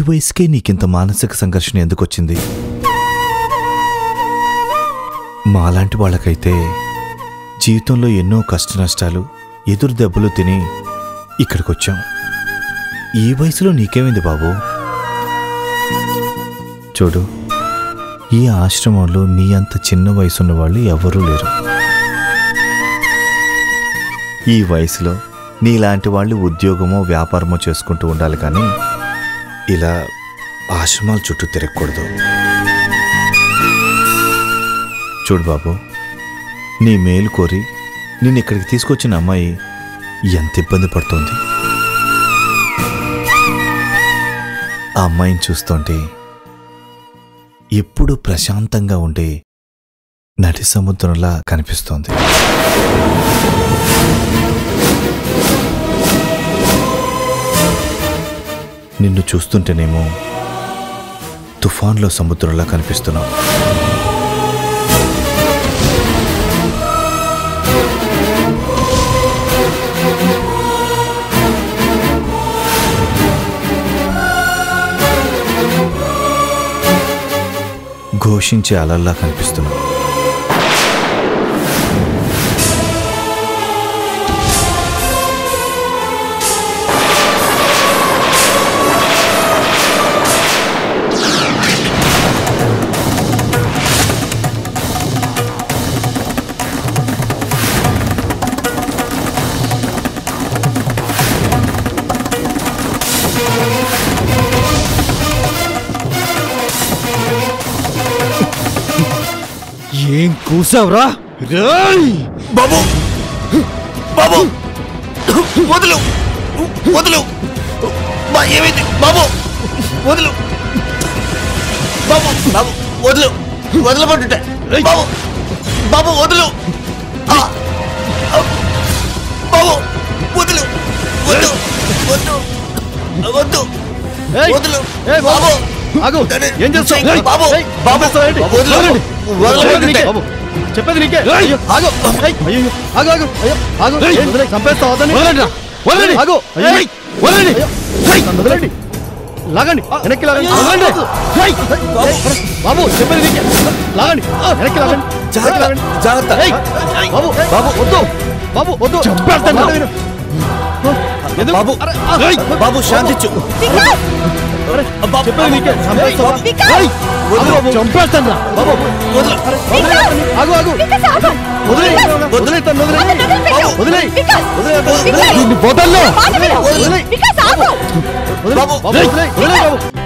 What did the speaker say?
వయసుకే నీకింత మానసిక సంఘర్షణ ఎందుకొచ్చింది మాలాంటి వాళ్ళకైతే జీవితంలో ఎన్నో కష్ట నష్టాలు ఎదురు దెబ్బలు తిని ఇక్కడికొచ్చాం ఈ వయసులో నీకేమైంది బాబు చూడు ఈ ఆశ్రమంలో నీ అంత చిన్న వయసున్న వాళ్ళు ఎవరూ లేరు ఈ వయసులో నీలాంటి వాళ్ళు ఉద్యోగమో వ్యాపారమో చేసుకుంటూ ఉండాలి కానీ ఇలా ఆశ్రమాల చుట్టూ తిరగకూడదు చూడు బాబు నీ మేలు కోరి నిన్ను ఇక్కడికి తీసుకొచ్చిన అమ్మాయి ఎంత ఇబ్బంది పడుతోంది ఆ అమ్మాయిని చూస్తుంటే ఎప్పుడూ ప్రశాంతంగా ఉండే నటి సముద్రంలా కనిపిస్తోంది నిన్ను చూస్తుంటేనేమో తుఫాన్లో సముద్రంలా కనిపిస్తున్నావు ఘోషించే అలల్లా కనిపిస్తున్నావు ఏం కూసావురా బాబు బాబు వదులు వదులు బా ఏమైంది బాబు వదులు బాబు బాబు వదులు వదలబట్టుంటే బాబు బాబు వదులు ఆ! ఆ! బాబు వదులు వద్దు వద్దు వద్దు ఏయ్! వదులు ఏయ్ బాబు! ఆగు! నన్ను ఏం చేస్తావు? చెయ్యి, ఏయ్! బాబు! ఏయ్! బాబు! చంపేస్తావేంటి? వదలు! వదలండి! వదలండి! చెప్పేది నీకే! బాబు! చెప్పేది నీకే అయ్యో, ఆగు ఏయ్! అయ్యో ఆగు ఆగు అయ్యో ఆగు ఏం వదిలేయ్, చంపేస్తావు అతన్ని వదలండి ఆగు ఏయ్! వదలండి ఏయ్! నన్ను వదలండి లాగండి వెనక్కి లాగండి వదలండి ఏయ్! బాబు చెప్పేది నీకే లాగండి వెనక్కి లాగండి వెనక్కి లాగండి జాగ్రత్త ఏయ్! బాబు బాబు వద్దు బాబు వద్దు చంపేస్తాను మాట విను. ఎందుకు? బాబు అరే, ఆ! ఏయ్! బాబు శాంతించు చెప్పేది నీకే చంపేస్తావా? ఏయ్! ఆగు బాబు, చంపేస్తాను రా. బాబు వదలు వదిలేయ్ అతన్ని. ఆగు ఆగు వదిలేయ్ వదిలేయ్ తను వదిలేయ్ వదిలేయ్. వదిలేయ్ వికాస్! వదిలేయ్ అతన్ని. వికాస్! దీన్ని వదలను. మాట విను. వదిలేయ్ వికాస్ ఆగు వదిలేయ్. బాబు. బాబు వదిలేయ్ వదిలేయ్ బాబు